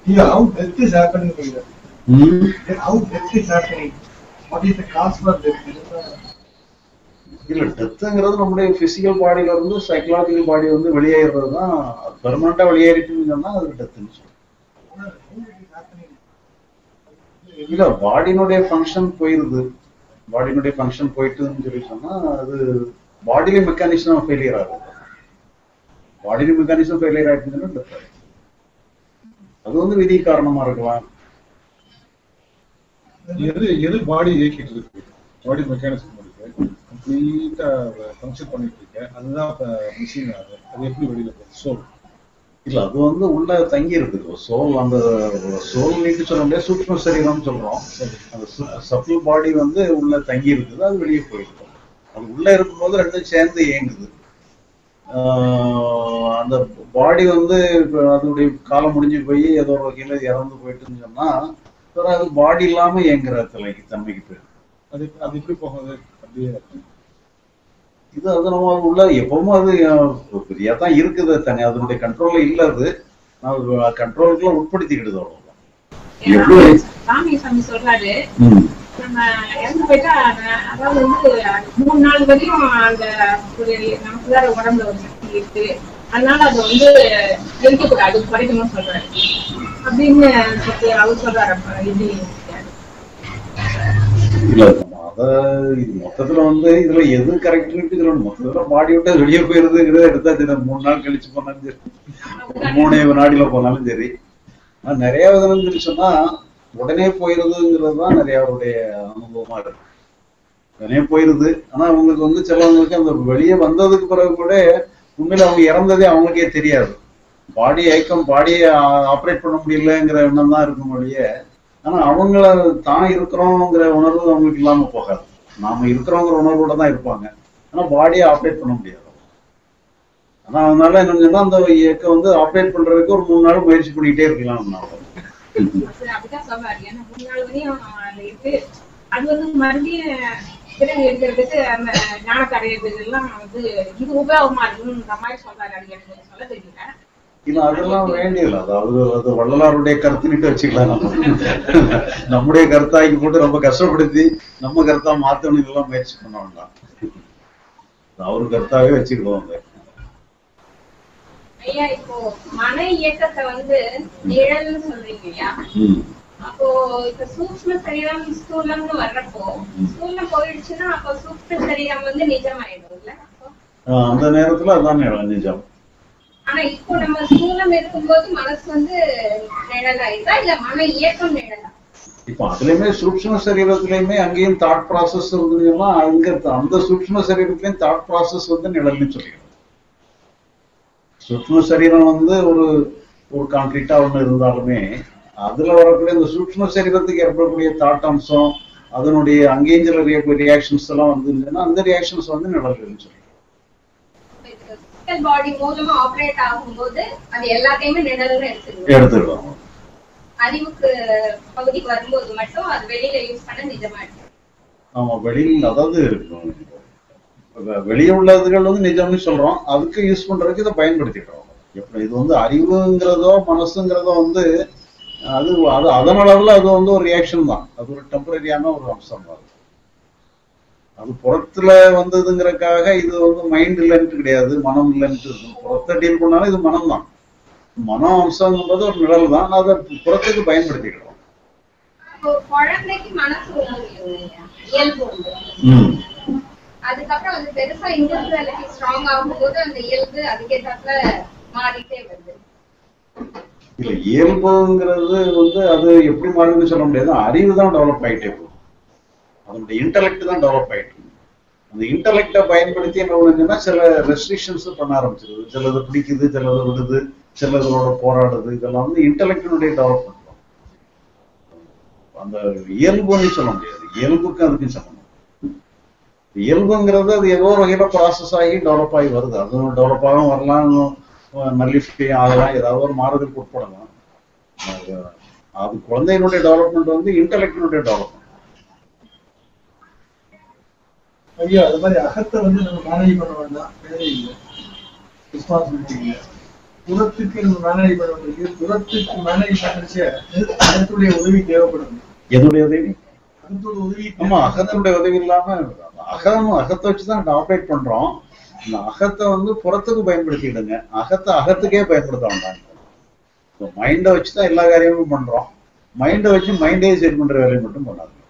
Yeah, how death is happening here. ம். How death is happening. What is the cause for death? இல்ல டெத்துங்கிறது நம்முடைய physical பாடியில இருந்து psychological பாடி வந்து வெளியேறது தான் பெர்மனண்டா வெளியேறிட்டுன்னு சொன்னா அது டெத்துன்னு சொல்றோம் How it is happening? இல்ல பாடியினுடைய ஃபங்க்ஷன் போயிருது பாடியினுடைய ஃபங்க்ஷன் போயிட்டுன்னு சொல்லி சொன்னா அது பாடியில மெக்கானிசம் ஃபெயிலியர் ஆகுது பாடியில மெக்கானிசம் ஃபெயிலியர் ஆயிடுச்சுன்னா death ஆயிடும். அது வந்து விதி காரணமா இருக்கலாம் எது எது பாடி இயக்கிட்டு இருக்கு பாடி மெக்கானிசம் இருக்கு கம்ப்ளீட்டா ஃபங்க்ஷன் பண்ணிட்டு இருக்கு அதுதான் மிஷின் அது அது எப்படி வெளியில போகுது சோல் இல்ல அது வந்து உள்ள தங்கி இருக்குது சோல் அந்த சோல் நீட்டு சொல்ல முடியாது சூக்ஷ்ம சரீரம் சொல்றோம் அந்த சப்பிள் பாடி வந்து உள்ள தங்கி இருக்குது அது வெளியே போயிருக்கு அது உள்ள இருக்கும்போது ரெண்டும் சேர்ந்து இயங்குது ஆஹ் அந்த பாடி வந்து இப்ப அதனுடைய காலம் முடிஞ்சு போய் ஏதோ ஒரு வகையில இறந்து போயிட்டுன்னு சொன்னா பிறகு அது பாடி இல்லாம இயங்குற தலைக்கு தன்மைக்கு போயிடும் அது அது எப்படி போகுது அப்படியே இது அது நம்ம அது உள்ள எப்பவுமே அது ஃப்ரீயா தான் இருக்குது தனி அதனுடைய கண்ட்ரோல்ல இல்ல அது கண்ட்ரோலுக்குள்ள உட்படுத்திக்கிடுது அவ்வளவுதான் எப்படி? சாமி சாமி சொல்றாரு ம். நம்ம இறந்து போயிட்டா அத- அதாவது வந்து மூணு நாள் வரையும் அந்த ஒரு நமக்குள்ளார உடம்புல ஒரு சக்தி இருக்கு அதனால அதை வந்து எரிக்க கூடாது குறைக்கணும்னு சொல்றாரு அப்படின்னு சொல்லிட்டு அவர் சொல்றாரு அப்ப எப்படி இல்ல நம்ம அத இது மொத்தத்துல வந்து இதுல எது கரெக்ட்னு இதுல மொத்தத்துல பாடி விட்டு வெளியே போயிருதுங்கிறத எடுத்தாச்சு நம்ம மூணு நாள் கழிச்சு போனாலும் சரி மூணே நாடில போனாலும் சரி ஆனா நிறைய விதம் சொல்லி சொன்னா உடனே போயிருதுங்கிறது தான் நிறைய அவருடைய அனுபவமா இருக்கு உடனே போயிருது ஆனா அவங்களுக்கு வந்து சிலவங்களுக்கு அந்த வெளியே வந்ததுக்கு பிறகு கூட உண்மையில அவங்க இறந்ததே அவங்களுக்கே தெரியாது பாடி ஏக்கம் பாடியை ஆப்ரேட் பண்ண முடியலங்கிற எண்ணம் தான் இருக்கும் ஒழிய ஆனா அவங்கள தான் இருக்கிறோங்கிற உணர்வு அவங்களுக்கு இல்லாம போகாது நாம இருக்கிறோங்கிற உணர்வோட தான் இருப்பாங்க ஆனா பாடியை ஆப்ரேட் பண்ண முடியாது ஆனா அதனால என்ன சொன்னா அந்த இயக்கம் வந்து ஆப்ரேட் பண்றதுக்கு ஒரு மூணு நாள் முயற்சி பண்ணிட்டே இருக்கலாம் நம்மளால. அது அப்படிதான் சொல்றாரு ஏன்னா மூணு நாள் வரையும் அது இருக்கு அது வந்து மறுபடியும் திரும்பி இருக்கிறதுக்கு அந்த ஞானத்தை அடையிறதுக்கு எல்லாம் வந்து இது உபயோகமா இருக்குன்ற மாதிரி சொல்றாரு அது எனக்கு சொல்ல தெரியல இல்ல அதெல்லாம் வேண்டியதில்லை அதாவது அது வள்ளலாருடைய கருத்துன்னுட்டு வச்சுக்கலாம் நம்ம நம்முடைய கருத்தாக்கி போட்டு ரொம்ப கஷ்டப்படுத்தி நம்ம கருத்தா மாத்தணும் இதெல்லாம் முயற்சி பண்ண வேண்டாம் அவரு கருத்தாவே வச்சுக்கிடுவோம் அதை. ஐயா இப்போ மன இயக்கத்தை வந்து நிழல்னு சொல்றீங்க ஐயா ம். அப்போ இப்ப சூக்ஷ்ம சரீரம் ஸ்தூலம்னு வர்றப்போ ஸ்தூலம் போயிடுச்சுன்னா அப்போ சூக்ஷ்ம சரீரம் வந்து நிஜமாயிடும்ல அப்போ ஆஹ் அந்த நேரத்துல அதான் நி- நிஜம் ஆனா இப்போ நம்ம ஸ்தூலம் இருக்கும்போது மனசு வந்து நிழலாயிடுதா இல்ல மன இயக்கம் நிழலா இப்போ அதுலயுமே சூக்ஷ்ம சரீரத்திலயுமே அங்கேயும் தாட் ப்ராசஸ் இருந்ததுன்னா அங்க அந்த சூக்ஷ்ம சரீரத்திலயும் தாட் ப்ராசஸ் வந்து நிழல்னு சொல்லிடும் சூக்ஷ்ம சரீரம் வந்து ஒரு ஒரு கான்கிரீட்டா ஒண்ணு இருந்தாலுமே அதுல வரக்கூடிய இந்த சூக்ஷ்ம சரீரத்துக்கு ஏற்படக்கூடிய தாட் அம்சம் அதனுடைய அங்கேயும் சில ரியாக்ஷன்ஸ் எல்லாம் வந்துருந்துச்சுன்னா அந்த ரியாக்ஷன்ஸ் வந்து நிழல்கள்னு சொல்லிடும் பிசிக்கல் பாடி மூலமா ஆபரேட் ஆகும்போது அது எல்லாத்தையுமே நிழல்னு எடுத்துக்கணும் எடுத்துக்கலாம் அறிவுக்கு பகுதிக்கு வரும்போது மட்டும் அது வெளியில யூஸ் பண்ண நிஜமாயிடும் ஆமா வெளியில் அதாவது வெ- வெளியே உள்ளதுகள் வந்து நிஜம்னு சொல்றோம் அதுக்கு யூஸ் பண்றதுக்கு இதை பயன்படுத்திக்கிறோம் எப்படி இது வந்து அறிவுங்கிறதோ மனசுங்கிறதோ வந்து அது அது அதன் அளவுல அது வந்து ஒரு ரியாக்ஷன் தான் அது ஒரு டெம்பரரியான ஒரு அம்சம் தான் அது புறத்துல வந்ததுங்கிறதுக்காக இது வந்து மைண்ட் இல்லைன்ட்டு கிடையாது மனம் இல்லைன்ட்டு இருக்கும். புறத்தை டீல் பண்ணாலும் இது மனம் தான் மனம் அம்சங்கிறது ஒரு நிழல் தான் அதை புறத்துக்கு பயன்படுத்திக்கிறோம் இப்போ குழந்தைக்கு மனசு உண்டு இல்லையா? இயல்பு உண்டு ம் அதுக்கப்புறம் அது பெருசா இண்டிவிஜுவாலிட்டி ஸ்ட்ராங் ஆகும்போது அந்த இயல்பு அதுக்கேற்றாப்புல மாறிட்டே வருது இல்ல இயல்புங்கிறது வந்து அது எப்படி மாறுதுன்னு சொல்ல முடியாது அறிவு தான் டெவலப் ஆயிட்டே போகும் அதனுடைய இன்டலெக்ட் தான் டெவலப் ஆயிட்டு இருக்கு. அந்த இன்டலெக்டை பயன்படுத்தி என்ன பண்ணுச்சுன்னா சில ரெஸ்ட்ரிக்ஷன்ஸ் பண்ண ஆரம்பிச்சிருது சிலது பிடிக்குது சிலது விடுது சிலதோட போராடுது இதெல்லாம் வந்து இன்டலெக்டினுடைய டெவலப்மெண்ட் தான் அந்த இயல்புன்னு சொல்ல முடியாது இயல்புக்கு அதுக்கும் சம்பந்தம் இயல்புங்கிறது அது ஏதோ ஒரு வகையில ப்ராசஸ் ஆகி டெவலப் ஆகி வருது அதுவும் டெவலப் ஆகும் வரலாம் நல்லிஃப்டி ஆகலாம் ஏதாவது ஒரு மாறுதலுக்கு உட்படலாம் அது அது குழந்தையினுடைய டெவலப்மெண்ட் வந்து இன்டலெக்டினுடைய டெவலப்மெண்ட் ஐயா அது மாதிரி அகத்தை வந்து நம்ம மேனேஜ் பண்ண வேண்டாம் தேவையில்லை ரெஸ்பான்சிபிலிட்டி இல்லை புறத்துக்கு நம்ம மேனேஜ் பண்ண வேண்டியது புறத்துக்கு மேனேஜ் பண்ணுறச்ச அகத்துடைய உதவி தேவைப்படுது எதுடைய உதவி அகத்தோட உதவி ஆமா அகத்தினுடைய உதவி இல்லாம அகம் அகத்தை வச்சுதான் ஆப்ரேட் பண்றோம் இந்த அகத்தை வந்து புறத்துக்கு பயன்படுத்திடுங்க அகத்தை அகத்துக்கே பயன்படுத்த வேண்டாம் மைண்டை வச்சுதான் எல்லா காரியமும் பண்றோம் மைண்டை வச்சு மைண்டே சரி பண்ற வேலையை மட்டும் பண்ணாது